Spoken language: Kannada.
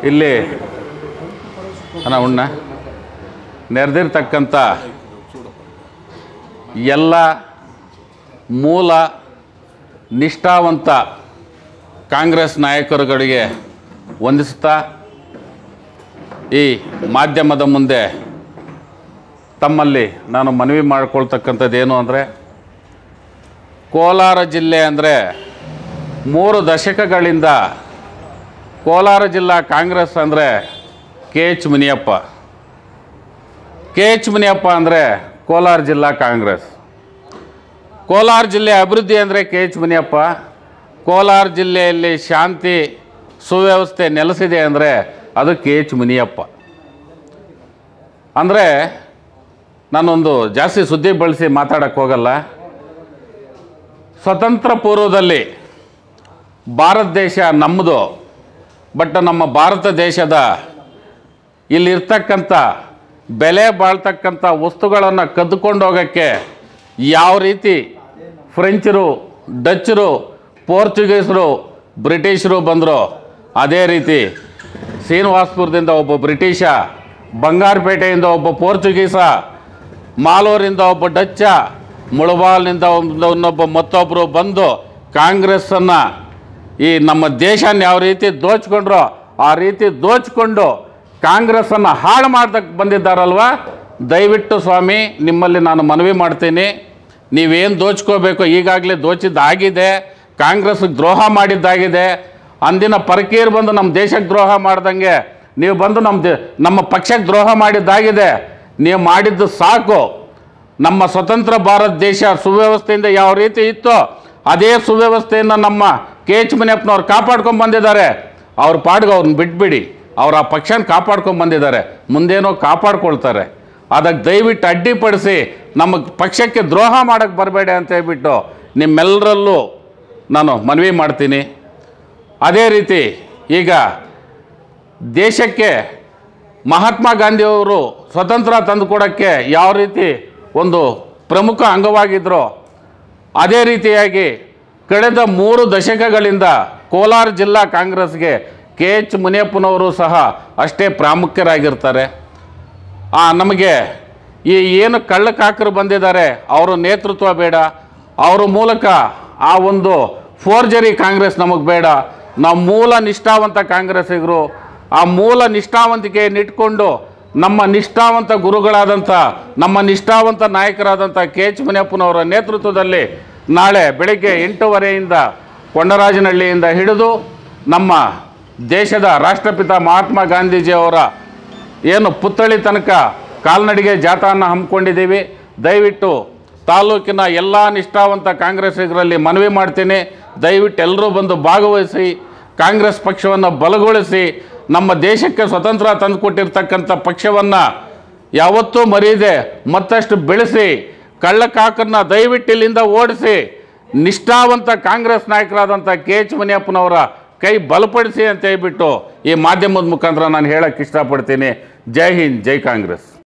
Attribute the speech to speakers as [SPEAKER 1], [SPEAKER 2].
[SPEAKER 1] ಇಲ್ಲಿ ಅಣ್ಣ ಉಣ್ಣ ನೆರೆದಿರ್ತಕ್ಕಂಥ ಎಲ್ಲ ಮೂಲ ನಿಷ್ಠಾವಂತ ಕಾಂಗ್ರೆಸ್ ನಾಯಕರುಗಳಿಗೆ ವಂದಿಸುತ್ತಾ ಈ ಮಾಧ್ಯಮದ ಮುಂದೆ ತಮ್ಮಲ್ಲಿ ನಾನು ಮನವಿ ಮಾಡಿಕೊಳ್ತಕ್ಕಂಥದ್ದು ಏನು ಅಂದರೆ ಕೋಲಾರ ಜಿಲ್ಲೆ ಅಂದರೆ ಮೂರು ದಶಕಗಳಿಂದ ಕೋಲಾರ ಜಿಲ್ಲಾ ಕಾಂಗ್ರೆಸ್ ಅಂದರೆ K H Muniyappa K H Muniyappa ಅಂದರೆ ಕೋಲಾರ ಜಿಲ್ಲಾ ಕಾಂಗ್ರೆಸ್ ಕೋಲಾರ ಜಿಲ್ಲೆ ಅಭಿವೃದ್ಧಿ ಅಂದರೆ ಕೆ ಎಚ್ ಮುನಿಯಪ್ಪ ಕೋಲಾರ ಜಿಲ್ಲೆಯಲ್ಲಿ ಶಾಂತಿ ಸುವ್ಯವಸ್ಥೆ ನೆಲೆಸಿದೆ ಅಂದರೆ ಅದು ಕೆ ಎಚ್ ಮುನಿಯಪ್ಪ ಅಂದರೆ ನಾನೊಂದು ಜಾಸ್ತಿ ಸುದ್ದಿ ಬಳಸಿ ಮಾತಾಡೋಕ್ಕೆ ಹೋಗಲ್ಲ ಸ್ವತಂತ್ರ ಪೂರ್ವದಲ್ಲಿ ಭಾರತ ದೇಶ ನಮ್ಮದು ಬಟ್ ನಮ್ಮ ಭಾರತ ದೇಶದ ಇಲ್ಲಿರ್ತಕ್ಕಂಥ ಬೆಲೆ ಬಾಳ್ತಕ್ಕಂಥ ವಸ್ತುಗಳನ್ನು ಕದ್ದುಕೊಂಡು ಹೋಗೋಕ್ಕೆ ಯಾವ ರೀತಿ ಫ್ರೆಂಚರು ಡಚ್ಚರು ಪೋರ್ಚುಗೀಸರು ಬ್ರಿಟಿಷರು ಬಂದರು ಅದೇ ರೀತಿ ಶ್ರೀನಿವಾಸ್ಪುರದಿಂದ ಒಬ್ಬ ಬ್ರಿಟಿಷ ಬಂಗಾರಪೇಟೆಯಿಂದ ಒಬ್ಬ ಪೋರ್ಚುಗೀಸ ಮಾಲೂರಿಂದ ಒಬ್ಬ ಡಚ್ಚ ಮುಳಬಾಲ್ನಿಂದ ಒಂದು- ಇನ್ನೊಬ್ಬ ಮತ್ತೊಬ್ಬರು ಬಂದು ಕಾಂಗ್ರೆಸ್ಸನ್ನು ಈ ನಮ್ಮ ದೇಶನ ಯಾವ ರೀತಿ ದೋಚ್ಕೊಂಡ್ರೋ ಆ ರೀತಿ ದೋಚ್ಕೊಂಡು ಕಾಂಗ್ರೆಸ್ಸನ್ನು ಹಾಳು ಮಾಡ್ದಕ್ಕೆ ಬಂದಿದ್ದಾರಲ್ವ ದಯವಿಟ್ಟು ಸ್ವಾಮಿ ನಿಮ್ಮಲ್ಲಿ ನಾನು ಮನವಿ ಮಾಡ್ತೀನಿ ನೀವೇನು ದೋಚ್ಕೋಬೇಕು ಈಗಾಗಲೇ ದೋಚಿದ್ದಾಗಿದೆ ಕಾಂಗ್ರೆಸ್ಗೆ ದ್ರೋಹ ಮಾಡಿದ್ದಾಗಿದೆ ಅಂದಿನ ಪರಕೀರ್ ಬಂದು ನಮ್ಮ ದೇಶಕ್ಕೆ ದ್ರೋಹ ಮಾಡ್ದಂಗೆ ನೀವು ಬಂದು ನಮ್ಮ ದೇ ನಮ್ಮ ಪಕ್ಷಕ್ಕೆ ದ್ರೋಹ ಮಾಡಿದ್ದಾಗಿದೆ ನೀವು ಮಾಡಿದ್ದು ಸಾಕು ನಮ್ಮ ಸ್ವತಂತ್ರ ಭಾರತ ದೇಶ ಸುವ್ಯವಸ್ಥೆಯಿಂದ ಯಾವ ರೀತಿ ಇತ್ತೋ ಅದೇ ಸುವ್ಯವಸ್ಥೆಯನ್ನು ನಮ್ಮ ಕೆ ಎಚ್ ಮುನಿಯಪ್ಪನವ್ರು ಕಾಪಾಡ್ಕೊಂಡು ಬಂದಿದ್ದಾರೆ ಅವ್ರ ಪಾಡ್ಗೆ ಅವ್ರನ್ನ ಬಿಟ್ಬಿಡಿ ಅವ್ರು ಆ ಪಕ್ಷನ ಕಾಪಾಡ್ಕೊಂಡು ಬಂದಿದ್ದಾರೆ ಮುಂದೇನೋ ಕಾಪಾಡ್ಕೊಳ್ತಾರೆ ಅದಕ್ಕೆ ದಯವಿಟ್ಟು ಅಡ್ಡಿಪಡಿಸಿ ನಮ್ಮ ಪಕ್ಷಕ್ಕೆ ದ್ರೋಹ ಮಾಡೋಕ್ಕೆ ಬರಬೇಡಿ ಅಂತ ಹೇಳ್ಬಿಟ್ಟು ನಿಮ್ಮೆಲ್ಲರಲ್ಲೂ ನಾನು ಮನವಿ ಮಾಡ್ತೀನಿ ಅದೇ ರೀತಿ ಈಗ ದೇಶಕ್ಕೆ ಮಹಾತ್ಮ ಗಾಂಧಿಯವರು ಸ್ವತಂತ್ರ ತಂದುಕೊಡೋಕ್ಕೆ ಯಾವ ರೀತಿ ಒಂದು ಪ್ರಮುಖ ಅಂಗವಾಗಿದ್ದರೋ ಅದೇ ರೀತಿಯಾಗಿ ಕಳೆದ ಮೂರು ದಶಕಗಳಿಂದ ಕೋಲಾರ ಜಿಲ್ಲಾ ಕಾಂಗ್ರೆಸ್ಗೆ ಕೆ ಎಚ್ ಮುನಿಯಪ್ಪನವರು ಸಹ ಅಷ್ಟೇ ಪ್ರಾಮುಖ್ಯರಾಗಿರ್ತಾರೆ ಆ, ನಮಗೆ ಈ ಏನು ಕಳ್ಳಕಾಕರು ಬಂದಿದ್ದಾರೆ ಅವರ ನೇತೃತ್ವ ಬೇಡ ಅವರ ಮೂಲಕ ಆ ಒಂದು ಫೋರ್ಜರಿ ಕಾಂಗ್ರೆಸ್ ನಮಗೆ ಬೇಡ ನಾವು ಮೂಲ ನಿಷ್ಠಾವಂತ ಕಾಂಗ್ರೆಸ್ಸಿಗರು ಆ ಮೂಲ ನಿಷ್ಠಾವಂತಿಕೆಯನ್ನು ಇಟ್ಕೊಂಡು ನಮ್ಮ ನಿಷ್ಠಾವಂತ ಗುರುಗಳಾದಂಥ ನಮ್ಮ ನಿಷ್ಠಾವಂತ ನಾಯಕರಾದಂಥ ಕೆ ಎಚ್ ಮುನಿಯಪ್ಪನವರ ನೇತೃತ್ವದಲ್ಲಿ ನಾಳೆ ಬೆಳಗ್ಗೆ ಎಂಟೂವರೆಯಿಂದ ಕೊಂಡರಾಜನಹಳ್ಳಿಯಿಂದ ಹಿಡಿದು ನಮ್ಮ ದೇಶದ ರಾಷ್ಟ್ರಪಿತ ಮಹಾತ್ಮ ಗಾಂಧೀಜಿಯವರ ಏನು ಪುತ್ಥಳಿ ತನಕ ಕಾಲ್ನಡಿಗೆ ಜಾಥಾನ ಹಮ್ಮಿಕೊಂಡಿದ್ದೀವಿ ದಯವಿಟ್ಟು ತಾಲೂಕಿನ ಎಲ್ಲ ನಿಷ್ಠಾವಂತ ಕಾಂಗ್ರೆಸ್ಸಿಗರಲ್ಲಿ ಮನವಿ ಮಾಡ್ತೀನಿ ದಯವಿಟ್ಟು ಎಲ್ಲರೂ ಬಂದು ಭಾಗವಹಿಸಿ ಕಾಂಗ್ರೆಸ್ ಪಕ್ಷವನ್ನು ಬಲಗೊಳಿಸಿ ನಮ್ಮ ದೇಶಕ್ಕೆ ಸ್ವತಂತ್ರ ತಂದುಕೊಟ್ಟಿರ್ತಕ್ಕಂಥ ಪಕ್ಷವನ್ನು ಯಾವತ್ತೂ ಮರೆಯದೆ ಮತ್ತಷ್ಟು ಬೆಳೆಸಿ ಕಳ್ಳಕಾಕರನ್ನ ದಯವಿಟ್ಟು ಇಲ್ಲಿಂದ ಓಡಿಸಿ ನಿಷ್ಠಾವಂತ ಕಾಂಗ್ರೆಸ್ ನಾಯಕರಾದಂಥ ಕೆ ಎಚ್ ಮುನಿಯಪ್ಪನವರ ಕೈ ಬಲಪಡಿಸಿ ಅಂತ ಹೇಳ್ಬಿಟ್ಟು ಈ ಮಾಧ್ಯಮದ ಮುಖಾಂತರ ನಾನು ಹೇಳಕ್ಕೆ ಇಷ್ಟಪಡ್ತೀನಿ ಜೈ ಹಿಂದ್ ಜೈ ಕಾಂಗ್ರೆಸ್